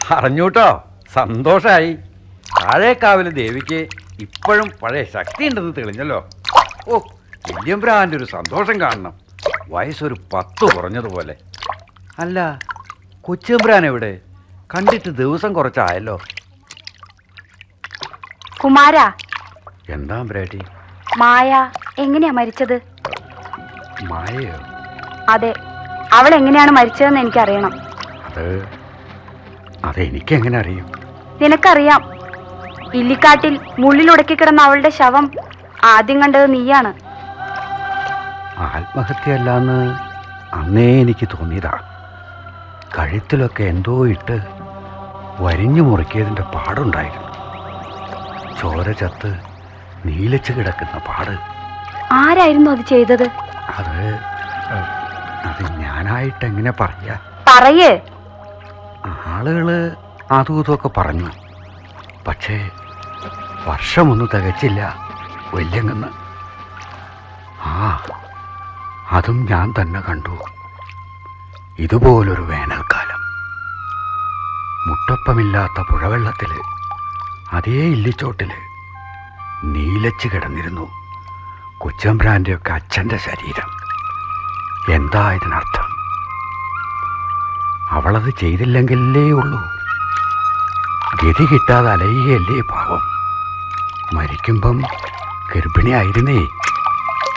അറിഞ്ഞൂട്ടോ സന്തോഷായി താഴേക്കാവിലെ ദേവിക്ക് ഇപ്പോഴും പഴയ ശക്തി ഉണ്ടെന്ന് തെളിഞ്ഞല്ലോ ഓ വല്യമ്പ്രാൻ്റെ ഒരു സന്തോഷം കാണണം വയസ്സൊരു പത്ത് കുറഞ്ഞതുപോലെ അല്ല കൊച്ചമ്പ്രാൻ എവിടെ കണ്ടിട്ട് ദിവസം കുറച്ചായല്ലോ കുമാര എന്താ ബ്രാറ്റി മായ എങ്ങനെയാ മരിച്ചത് മായയോ അതെ അവൾ എങ്ങനെയാണ് മരിച്ചതെന്ന് എനിക്കറിയണം അത് അതെനിക്കെങ്ങനെ അറിയും നിനക്കറിയാം ഇല്ലിക്കാട്ടിൽ മുള്ളിലുടക്കി കിടന്ന അവളുടെ ശവം ആദ്യം കണ്ടത് നീയാണ് ആത്മഹത്യയല്ലാന്ന് അന്നേ എനിക്ക് തോന്നിയതാ കഴുത്തിലൊക്കെ എന്തോ ഇട്ട് വരിഞ്ഞു മുറിക്കിയതിൻ്റെ പാടുണ്ടായിരുന്നു ചോര ചത്ത് നീലച്ച് കിടക്കുന്ന പാട് ആരായിരുന്നു അത് ചെയ്തത് അത് ഏഹ്, അത് ഞാനായിട്ട് എങ്ങനെ പറയാ പറയേ ആളുകള് അതും ഇതൊക്കെ പറഞ്ഞു പക്ഷേ വർഷമൊന്നും തികച്ചില്ല വല്യങ്ങന്ന് ആ അതും ഞാൻ തന്നെ കണ്ടു ഇതുപോലൊരു വേനൽക്കാലം മുട്ടപ്പമില്ലാത്ത പുഴവെള്ളത്തില് അതേ ഇല്ലിച്ചോട്ടില് നീലച്ച് കിടന്നിരുന്നു കൊച്ചമ്പ്രാൻ്റെ ഒക്കെ അച്ഛൻ്റെ ശരീരം എന്താ ഇതിനർത്ഥം അവളത് ചെയ്തില്ലെങ്കിലേ ഉള്ളൂ ഗതി കിട്ടാതെ അലയുകയല്ലേ പാവം മരിക്കുമ്പം ഗർഭിണിയായിരുന്നേ